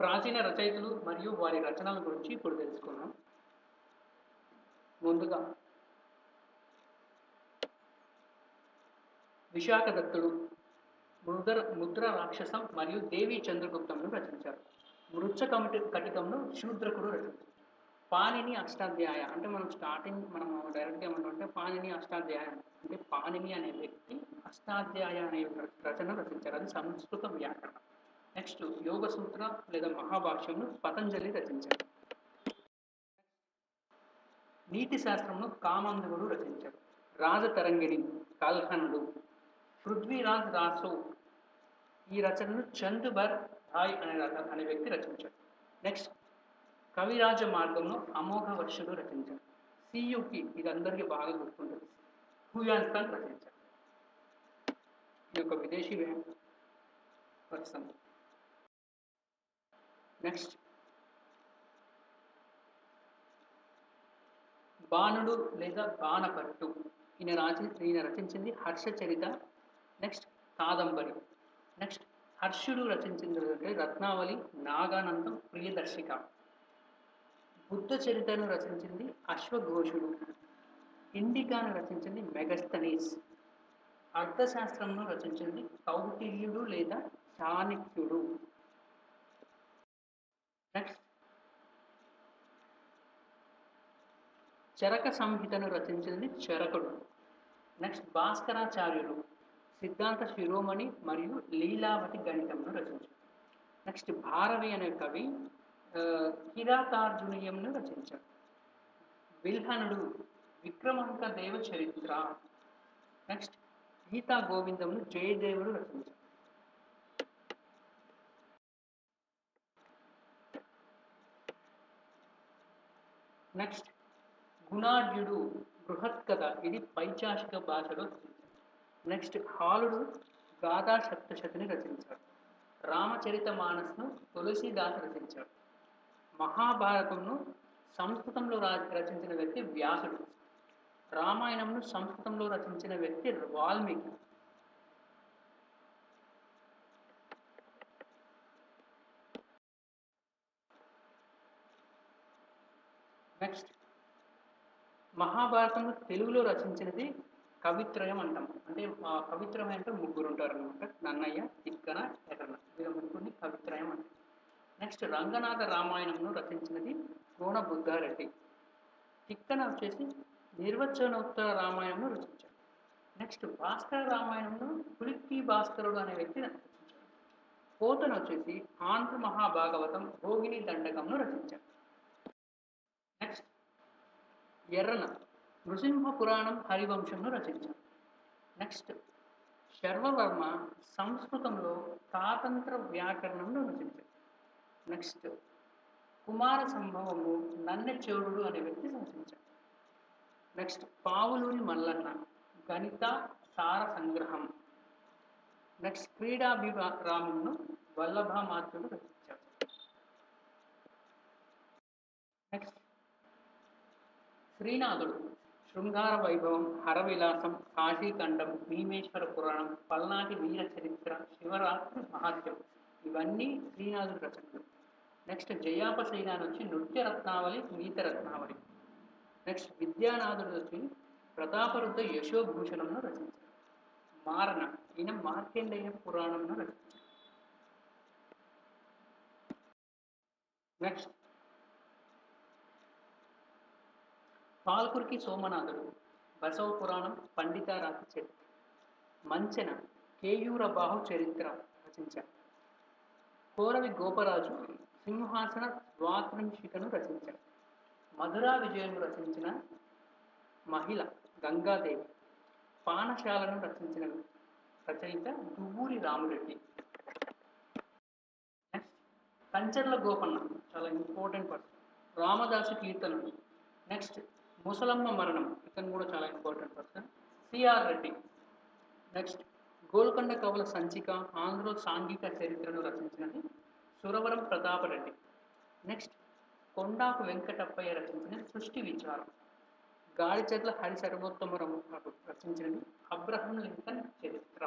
ప్రాచీన రచయితలు మరియు వారి రచనల గురించి ఇప్పుడు తెలుసుకుందాం ముందుగా విశాఖదత్తుడు ముద్ర ముద్ర రాక్షసం మరియు దేవి చంద్రగుప్తంను రచించారు మృచ్చ కమిటి కటికంను శూద్రకుడు రచించారు పాణిని అష్టాధ్యాయ అంటే మనం స్టార్టింగ్ మనం డైరెక్ట్గా ఏమంటుంటే పాణిని అష్టాధ్యాయం అంటే పాణిని అనే వ్యక్తి అష్టాధ్యాయ అనే రచన రచించారు అది సంస్కృత వ్యాకరణం నెక్స్ట్ యోగ సూత్ర లేదా మహాభాష్యంను పతంజలి రచించారు నీతి శాస్త్రంను కామందుడు రచించారు రాజతరంగిణి కల్హనుడు పృథ్వీరాజ్ రాసో ఈ రచనను చందుబర్ రాయ్ అనే రచ- అనే వ్యక్తి రచించాడు నెక్స్ట్ కవిరాజ మార్గంలో అమోఘ వర్షుడు రచించాడు సియుకి ఇది అందరికీ బాగా గుర్తుంటుంది హుయాన్స్థాన్ రచించాడు ఈ యొక్క విదేశీ పర్సన్ నెక్స్ట్ బాణుడు లేదా బాణపట్టు ఈయన రాసి ఈయన రచించింది హర్షచరిత నెక్స్ట్ కాదంబరి నెక్స్ట్ హర్షుడు రచించింది అంటే రత్నావళి నాగానందం ప్రియదర్శిక బుద్ధ చరిత్రను రచించింది అశ్వఘోషుడు ఇండికాను రచించింది మెగస్తనీస్ అర్థశాస్త్రంను రచించింది కౌటిల్యుడు లేదా చాణక్యుడు నెక్స్ట్ చరక సంహితను రచించింది చరకుడు నెక్స్ట్ భాస్కరాచార్యులు సిద్ధాంత శిరోమణి మరియు లీలావతి గణితంను రచించారు నెక్స్ట్ భారవి అనే కవి ఆ, కిరాతార్జునీయంను రచించారు బిల్హనుడు విక్రమాంక దేవ చరిత్ర నెక్స్ట్ గీతా గోవిందంను జయదేవుడు రచించారు నెక్స్ట్ గుణాఢ్యుడు బృహత్ కథ ఇది పైచాషిక భాషలో రచించారు నెక్స్ట్ హాలుడు గాథా సప్తశతిని రచించాడు రామచరిత మానస్ను తులసీదాస్ రచించాడు మహాభారతంను సంస్కృతంలో రా రచించిన వ్యక్తి వ్యాసుడు రామాయణంను సంస్కృతంలో రచించిన వ్యక్తి వాల్మీకి నెక్స్ట్ మహాభారతంలో తెలుగులో రచించినది కవిత్రయం అంటాం అంటే ఆ కవిత్రయం అంటే ముగ్గురు ఉంటారు అనమాట నన్నయ్య తిక్కన ఎర్రన్న వీళ్ళ ముగ్గురిని కవిత్రయం అంటాం నెక్స్ట్ రంగనాథ రామాయణంను రచించినది కోన బుద్ధారెడ్డి తిక్కన వచ్చేసి నిర్వచనోత్తర రామాయణంను రచించాడు నెక్స్ట్ భాస్కర రామాయణంను పులిక్కి భాస్కరుడు అనే వ్యక్తి రచించాడు పోతన వచ్చేసి ఆంధ్ర మహాభాగవతం భోగిని దండకంను రచించాడు నెక్స్ట్ ఎర్రన నృసింహ పురాణం హరివంశంను రచించారు నెక్స్ట్ శర్వవర్మ సంస్కృతంలో తాతంత్ర వ్యాకరణంను రచించారు నెక్స్ట్ కుమార సంభవము నన్నెచెవుడు అనే వ్యక్తి రచించారు నెక్స్ట్ పావులూరి మల్లన్న గణిత సార సంగ్రహం నెక్స్ట్ క్రీడాభిరామంను వల్లభామాత్రుడు రచించారు నెక్స్ట్ శ్రీనాథుడు శృంగార వైభవం హరవిలాసం కాశీఖండం భీమేశ్వర పురాణం పల్నాటి వీర చరిత్ర శివరాత్రి మహాత్యం ఇవన్నీ శ్రీనాథుడి రచనలు నెక్స్ట్ జయాపశైన వచ్చి నృత్య రత్నావళి గీత రత్నావళి నెక్స్ట్ విద్యానాథుడు వచ్చి ప్రతాపరుద్ధ యశోభూషణంను రచించారు మారణ ఈయన మార్కండేయ పురాణంను రచించారు నెక్స్ట్ పాల్కురికి సోమనాథుడు బసవ పురాణం పండితారాతి చరిత్ర మంచెన కేయూర బాహు చరిత్ర రచించారు కోరవి గోపరాజు సింహాసన ద్వాత్రింశికను రచించారు మధురా విజయను రచించిన మహిళ గంగాదేవి పానశాలను రచించిన రచయిత దువ్వూరి రామురెడ్డి నెక్స్ట్ కంచర్ల గోపన్న చాలా ఇంపార్టెంట్ పర్సన్ రామదాసు కీర్తనలు నెక్స్ట్ ముసలమ్మ మరణం ఇతను కూడా చాలా important person C R Reddy next Golconda కవుల సంచిక ఆంధ్ర సాంఘిక చరిత్రను రచించినది సురవరం ప్రతాపరెడ్డి నెక్స్ట్ కొండాకు వెంకటప్పయ్య రచించిన సృష్టి విచారం గాడిచెట్ల హరి సర్వోత్తమరం రచించినది అబ్రహం లింకన్ చరిత్ర